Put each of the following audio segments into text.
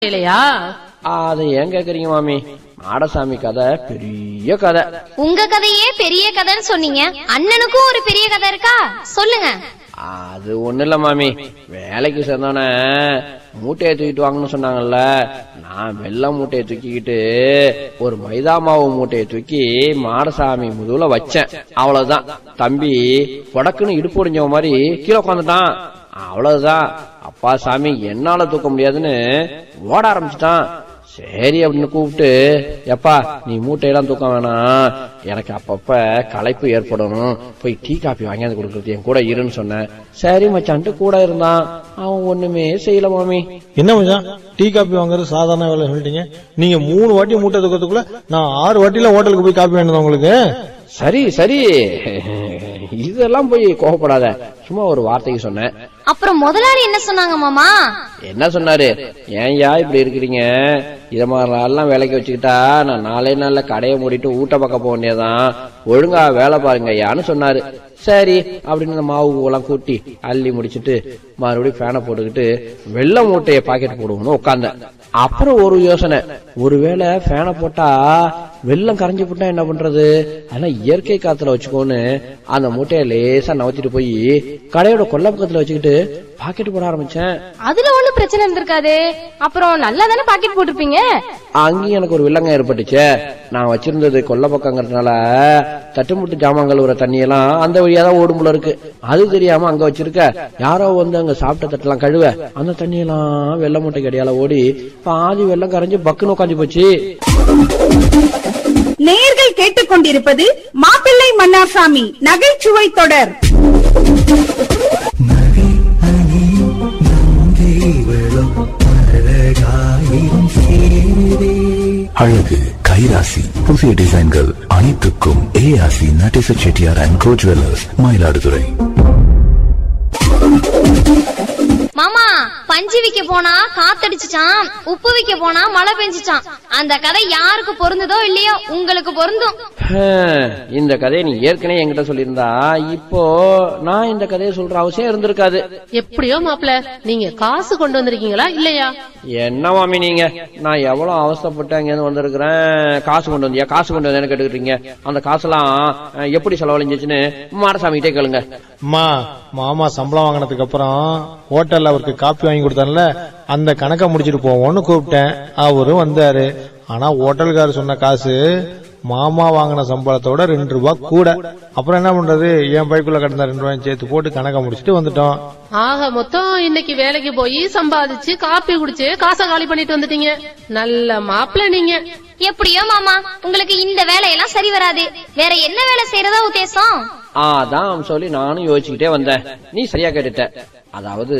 இல்லையா அதை ஏன் கேக்குறீங்க மாமி மாடசாமி கதை பெரிய கதை உங்க கதையே பெரிய கதைன்னு சொன்னீங்க அண்ணனுக்கும் ஒரு பெரிய கதை இருக்கா சொல்லுங்க அது ஒண்ணு இல்ல மாமி வேலைக்கு சேர்ந்தோன்னே மூட்டையை தூக்கிட்டு வாங்கன்னு சொன்னாங்கல்ல நான் வெள்ளை மூட்டையை தூக்கிக்கிட்டு ஒரு மைதா மாவு மூட்டையை தூக்கி மாடசாமி முதுகுல வச்சேன் அவ்வளவுதான் தம்பி புடக்குன்னு இடுப்பு ஒடிஞ்ச மாதிரி கீழே உட்காந்துட்டான் அவ்வளவுதான் அப்பா சாமி என்னால தூக்க முடியாதுன்னு ஓட ஆரம்பிச்சிட்டான் சரி அப்படின்னு கூப்பிட்டு எப்பா நீ மூட்டையெல்லாம் தூக்க வேணாம் எனக்கு அப்பப்ப களைப்பு ஏற்படணும் போய் டீ காப்பி வாங்கியாந்து கொடுக்கறது என் கூட இருன்னு சொன்னேன் சரி மச்சான்ட்டு கூட இருந்தான் அவன் ஒண்ணுமே செய்யல மாமி என்ன மச்சான் டீ காப்பி வாங்குறது சாதாரண வேலை சொல்லிட்டீங்க நீங்க மூணு வாட்டி மூட்டை தூக்கத்துக்குள்ள நான் ஆறு வாட்டில ஹோட்டலுக்கு போய் காப்பி வேணும் உங்களுக்கு சரி சரி இதெல்லாம் போய் கோவப்படாத சும்மா ஒரு வார்த்தைக்கு சொன்னேன் அப்புறம் முதலாளி என்ன சொன்னாங்க மாமா என்ன சொன்னாரு ஏன்யா இப்படி இருக்கிறீங்க இத மாதிரி நாளெல்லாம் வேலைக்கு வச்சுக்கிட்டா நான் நாளே நாள்ல கடையை மூடிட்டு ஊட்ட பக்கம் போக வேண்டியதான் ஒழுங்கா வேலை பாருங்க ஐயான்னு சொன்னாரு சரி அப்படின்னு இந்த மாவு எல்லாம் கூட்டி அள்ளி முடிச்சிட்டு மறுபடியும் ஃபேனை போட்டுக்கிட்டு வெள்ளை மூட்டையை பாக்கெட் போடுவோம்னு உட்கார்ந்தேன் அப்புறம் ஒரு யோசனை ஒருவேளை ஃபேனை போட்டா வெள்ளம் கரைஞ்சு போட்டா என்ன பண்றது அதெல்லாம் இயற்கை காத்துல வச்சுக்கோன்னு அந்த மூட்டையை லேசா நவத்திட்டு போய் கடையோட கொல்லை பக்கத்துல வச்சுக்கிட்டு பாக்கெட் போட ஆரம்பிச்சேன் அதுல ஒண்ணும் பிரச்சனை இருந்திருக்காது அப்புறம் நல்லா தானே பாக்கெட் போட்டிருப்பீங்க அங்கேயும் எனக்கு ஒரு வில்லங்கம் ஏற்பட்டுச்சு நான் வச்சிருந்தது கொல்லை பக்கங்கிறதுனால தட்டுமுட்டு ஜாமான் கழுவுற தண்ணியெல்லாம் அந்த வழியா தான் ஓடும் போல இருக்கு அது தெரியாம அங்க வச்சிருக்க யாரோ வந்து அங்க சாப்பிட்ட தட்டெல்லாம் கழுவ அந்த தண்ணியெல்லாம் வெள்ளை மூட்டை கடியால ஓடி பாதி வெள்ளம் கரைஞ்சு பக்குன்னு உட்காந்து போச்சு நேயர்கள் கேட்டுக்கொண்டிருப்பது மாப்பிள்ளை மன்னார்சாமி நகைச்சுவை தொடர் அழகு கைராசி புதிய டிசைன்கள் அனைத்துக்கும் ஏஆசி Natesa Chettiar and co jewellers Mayiladuthurai மாமா பஞ்சு விக்க போனா காத்தடிச்சுச்சான் உப்பு விக்க போனா மழை பெஞ்சுச்சான் அந்த கதை யாருக்கு பொருந்ததோ இல்லையோ உங்களுக்கு பொருந்தும் ஹம், இந்த கதையை நீ ஏற்கனவே என்கிட்ட சொல்லியிருந்தா இப்போ நான் இந்த கதையை சொல்ற அவசியம் இருந்திருக்காது எப்படியோ மாப்ள நீங்க காசு கொண்டு வந்திருக்கீங்களா இல்லையா என்ன மாமி நீங்க நான் எவ்வளவு அவஸ்தைப்பட்டு அங்கேருந்து வந்திருக்கிறேன் காசு கொண்டு வந்தியா காசு கொண்டு வந்தேன்னு கேட்டுக்கிட்டீங்க அந்த காசெல்லாம் அஹ், எப்படி செலவழிஞ்சிச்சுன்னு மாடசாமி கிட்டே கேளுங்க அம்மா மாமா சம்பளம் வாங்கினதுக்கு அப்புறம் ஹோட்டல்ல அவருக்கு காப்பி வாங்கி கொடுத்தாருல அந்த கணக்கை முடிச்சிட்டு போவோம்னு கூப்பிட்டேன் அவரும் வந்தாரு ஆனா ஹோட்டல்காரர் சொன்ன காசு மாமா வாங்கின சம்பளத்தோட ரெண்டு ரூபாய் கூட அப்புறம் என்ன பண்றது என் பைக்குள்ள கிடந்த ரெண்டு ரூபாயும் சேர்த்து போட்டு கணக்கை முடிச்சிட்டு வந்துட்டோம் ஆக மொத்தம் இன்னைக்கு வேலைக்கு போய் சம்பாதிச்சு காப்பி குடிச்சு காசை காலி பண்ணிட்டு வந்துட்டீங்க நல்ல மாப்பிள நீங்க எப்படியோ மாமா உங்களுக்கு இந்த வேலையெல்லாம் சரி வராது வேற என்ன வேலை செய்யறதா உத்தேசம் அதான் சொல்லி நானும் யோசிச்சுக்கிட்டே வந்தேன் நீ சரியா கேட்டுட்ட அதாவது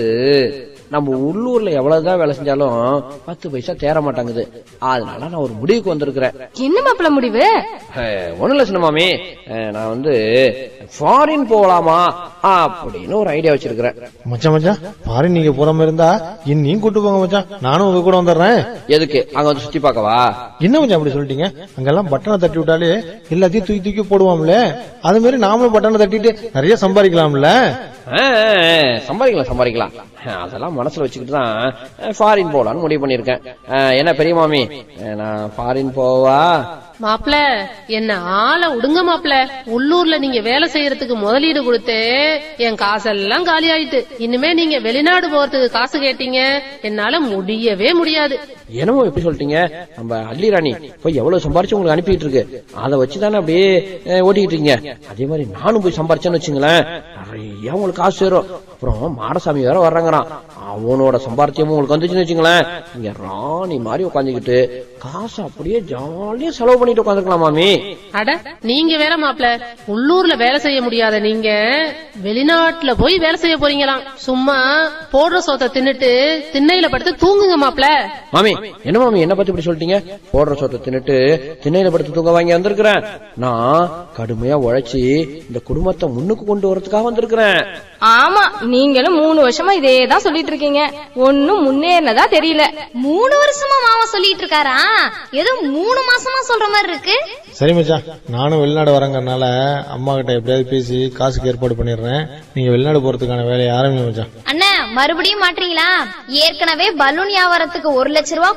நம்ம உள்ளூர்ல எவ்வளவுதான் வேலை செஞ்சாலும் பத்து பைசா தேர மாட்டாங்குது அதனால நான் ஒரு முடிவுக்கு வந்திருக்கிறேன் என்ன மாப்பிள முடிவு ஒண்ணு இல்ல சின்ன மாமி அஹ், நான் வந்து ஃபாரின் போகலாமா அப்படின்னு ஒரு ஐடியா வச்சிருக்கிறேன் மச்சான் மச்சான் பாரு நீங்க போற மாதிரி இருந்தா என்னையும் கூட்டு போங்க மச்சான் நானும் உங்க கூட வந்துடுறேன் எதுக்கு அங்க வந்து சுத்தி பார்க்கவா என்ன மச்சான் அப்படி சொல்லிட்டீங்க அங்கெல்லாம் பட்டனை தட்டி விட்டாலே எல்லாத்தையும் தூக்கி தூக்கி போடுவாம்ல அது மாதிரி நாமளும் பட்டனை தட்டிட்டு நிறைய சம்பாதிக்கலாம்ல ஆ, ஆ, சம்பாதிக்கலாம் சம்பாதிக்கலாம் அதெல்லாம் மனசுல வச்சுக்கிட்டு தான் ஃபாரின் போலான்னு முடிவு பண்ணிருக்கேன் என்ன பெரிய மாமி அஹ், நான் ஃபாரின் போவா மாப்பிள என்ன ஆள விடுங்க மாப்பிள உள்ளூர்ல நீங்க வேலை செய்யறதுக்கு முதலீடு கொடுத்து என் காசெல்லாம் காலி ஆயிட்டு இனிமே நீங்க வெளிநாடு போறதுக்கு காசு கேட்டீங்க என்னால முடியவே முடியாது என்னமோ எப்படி சொல்லிட்டீங்க நம்ம அள்ளி ராணி போய் எவ்வளவு சம்பாரிச்சு உங்களுக்கு அனுப்பிட்டு இருக்கு அதை வச்சுதானே அப்படியே அஹ், ஓட்டிட்டு இருக்கீங்க அதே மாதிரி நானும் போய் சம்பாரிச்சேன்னு வச்சுங்களேன் நிறைய உங்களுக்கு காசு சேரும் அப்புறம் மாடசாமி வேற வர்றாங்கறான் அவனோட சம்பாரிச்சியமும் உங்களுக்கு வந்துச்சுன்னு வச்சுங்களேன் நீங்க ராணி மாதிரி உட்காந்துக்கிட்டு காசு அப்படியே ஜாலியா செலவு பண்ணிட்டு உட்காந்துருக்கலாம் மாமி அட நீங்க வேற மாப்பிள உள்ளூர்ல வேலை செய்ய முடியாத நீங்க வெளிநாட்டுல போய் வேலை செய்ய போறீங்களாம் சும்மா போடுற சோத்தை தின்னுட்டு திண்ணையில படுத்து தூங்குங்க மாப்பிள மாமி என்ன மாமி என்ன பத்தி இப்படி சொல்லிட்டீங்க போடுற சொத்தை தின்னுட்டு திண்ணையில படுத்து தூங்க வாங்கி வந்திருக்கிறேன் நான் கடுமையா உழைச்சி இந்த குடும்பத்தை முன்னுக்கு கொண்டு வரதுக்காக வந்திருக்கிறேன் ஆமா நீங்களும் மூணு வருஷமா இதே தான் சொல்லிட்டு இருக்கீங்க ஒன்னும் முன்னேறினதா தெரியல மூணு வருஷமா மாமா சொல்லிட்டு இருக்காரா ஏதோ மூணு மாசமா சொல்ற மாதிரி இருக்கு சரி மச்சான் நானும் வெளிநாடு வரேங்கறனால அம்மா கிட்ட எப்படியாவது பேசி காசுக்கு ஏற்பாடு பண்ணிடுறேன் நீங்க வெளிநாடு போறதுக்கான வேலையை ஆரம்பிங்க மச்சான் அண்ணா மறுபடியும் மாட்டீங்களா ஏற்கனவே பலூன் வியாபாரத்துக்கு ஒரு லட்ச ரூபா